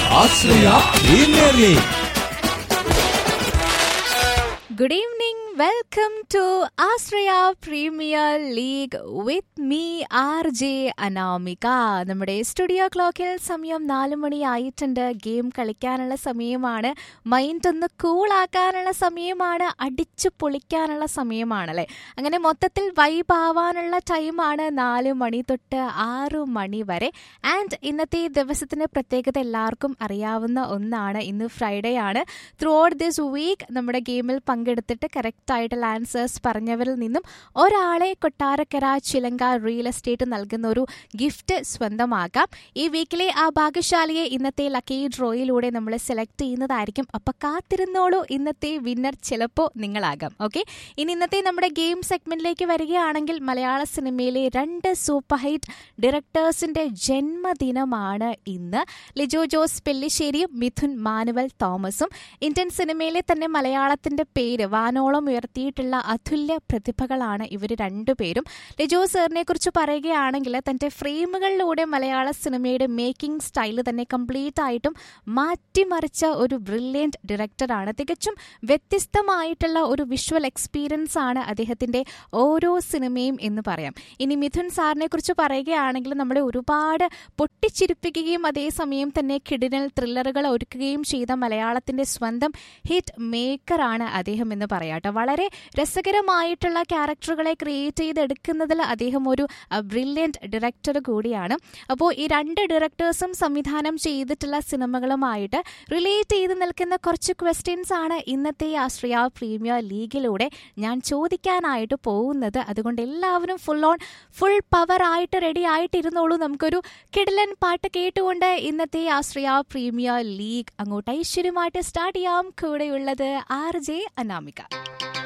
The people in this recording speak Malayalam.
Ashraya premier league Good evening. Welcome to Australia Premier League with me, RJ Anamika നമ്മുടെ സ്റ്റുഡിയോ ക്ലോക്കിൽ സമയം നാല് മണിയായിട്ടുണ്ട് ഗെയിം കളിക്കാനുള്ള സമയമാണ് മൈൻഡ് ഒന്ന് കൂളാക്കാനുള്ള സമയമാണ് അടിച്ചു പൊളിക്കാനുള്ള സമയമാണല്ലേ അങ്ങനെ മൊത്തത്തിൽ വൈബ് ആവാനുള്ള ടൈമാണ് നാല് മണി തൊട്ട് ആറ് മണി വരെ ആൻഡ് ഇന്നത്തെ ഈ ദിവസത്തിന്റെ പ്രത്യേകത എല്ലാവർക്കും അറിയാവുന്ന ഒന്നാണ് ഇന്ന് ഫ്രൈഡേ ആണ് ത്രൂ ഔട്ട് ദിസ് വീക്ക് നമ്മുടെ ഗെയിമിൽ പങ്കെടുത്തിട്ട് കറക്റ്റ് ആയിട്ടുള്ള ആൻസേഴ്സ് പറഞ്ഞവരിൽ നിന്നും ഒരാളെ കൊട്ടാരക്കര ചിലങ്ക റിയൽ എസ്റ്റേറ്റ് നൽകുന്ന ഒരു ഗിഫ്റ്റ് സ്വന്തമാക്കാം ഈ വീക്കിലെ ആ ഭാഗ്യശാലിയെ ഇന്നത്തെ ലക്കി ഡ്രോയിലൂടെ നമ്മൾ സെലക്ട് ചെയ്യുന്നതായിരിക്കും അപ്പൊ കാത്തിരുന്നോളൂ ഇന്നത്തെ വിന്നർ ചിലപ്പോൾ നിങ്ങളാകാം ഓക്കെ ഇനി ഇന്നത്തെ നമ്മുടെ ഗെയിം സെഗ്മെന്റിലേക്ക് വരികയാണെങ്കിൽ മലയാള സിനിമയിലെ രണ്ട് സൂപ്പർ ഹിറ്റ് ഡയറക്ടേഴ്സിന്റെ ജന്മദിനമാണ് ഇന്ന് ലിജോ ജോസ് പെല്ലിശ്ശേരിയും മിഥുൻ മാനുവൽ തോമസും ഇന്ത്യൻ സിനിമയിലെ തന്നെ മലയാളത്തിന്റെ പേര് വാനോളം ഉയർത്തിയിട്ടുള്ള അതുല്യ പ്രതിഭകളാണ് ഇവർ രണ്ടുപേരും ലിജോ സാറിനെ കുറിച്ച് പറയുകയാണെങ്കിൽ തന്റെ ഫ്രെയിമുകളിലൂടെ മലയാള സിനിമയുടെ മേക്കിംഗ് സ്റ്റൈൽ തന്നെ കംപ്ലീറ്റ് ആയിട്ടും മാറ്റിമറിച്ച ഒരു ബ്രില്യൻറ്റ് ഡയറക്ടറാണ് തികച്ചും വ്യത്യസ്തമായിട്ടുള്ള ഒരു വിഷ്വൽ എക്സ്പീരിയൻസ് ആണ് അദ്ദേഹത്തിന്റെ ഓരോ സിനിമയും എന്ന് പറയാം ഇനി മിഥുൻ സാറിനെ കുറിച്ച് പറയുകയാണെങ്കിൽ നമ്മളെ ഒരുപാട് പൊട്ടിച്ചിരിപ്പിക്കുകയും അതേസമയം തന്നെ കിടിനൽ ത്രില്ലറുകൾ ഒരുക്കുകയും ചെയ്ത മലയാളത്തിന്റെ സ്വന്തം ഹിറ്റ് മേക്കറാണ് അദ്ദേഹം എന്ന് പറയാട്ടോ വളരെ രസകരമായിട്ടുള്ള ക്യാരക്ടറുകളെ ക്രിയേറ്റ് ചെയ്തെടുക്കുന്നതിൽ അദ്ദേഹം ഒരു ബ്രില്യൻറ്റ് ഡയറക്ടർ കൂടിയാണ് അപ്പോൾ ഈ രണ്ട് ഡയറക്ടേഴ്സും സംവിധാനം ചെയ്തിട്ടുള്ള സിനിമകളുമായിട്ട് റിലേറ്റ് ചെയ്ത് നിൽക്കുന്ന കുറച്ച് ക്വസ്റ്റ്യൻസ് ആണ് ഇന്നത്തെ ഈ ആശ്രയ പ്രീമിയർ ലീഗിലൂടെ ഞാൻ ചോദിക്കാനായിട്ട് പോകുന്നത് അതുകൊണ്ട് എല്ലാവരും ഫുൾ ഓൺ ഫുൾ പവർ ആയിട്ട് റെഡി ആയിട്ടിരുന്നോളൂ നമുക്കൊരു കിടിലൻ പാട്ട് കേട്ടുകൊണ്ട് ഇന്നത്തെ ആശ്രയ പ്രീമിയർ ലീഗ് അങ്ങോട്ട് ഐശ്വര്യമായിട്ട് സ്റ്റാർട്ട് ചെയ്യാം കൂടെയുള്ളത് ആർ ജെ അനാമിക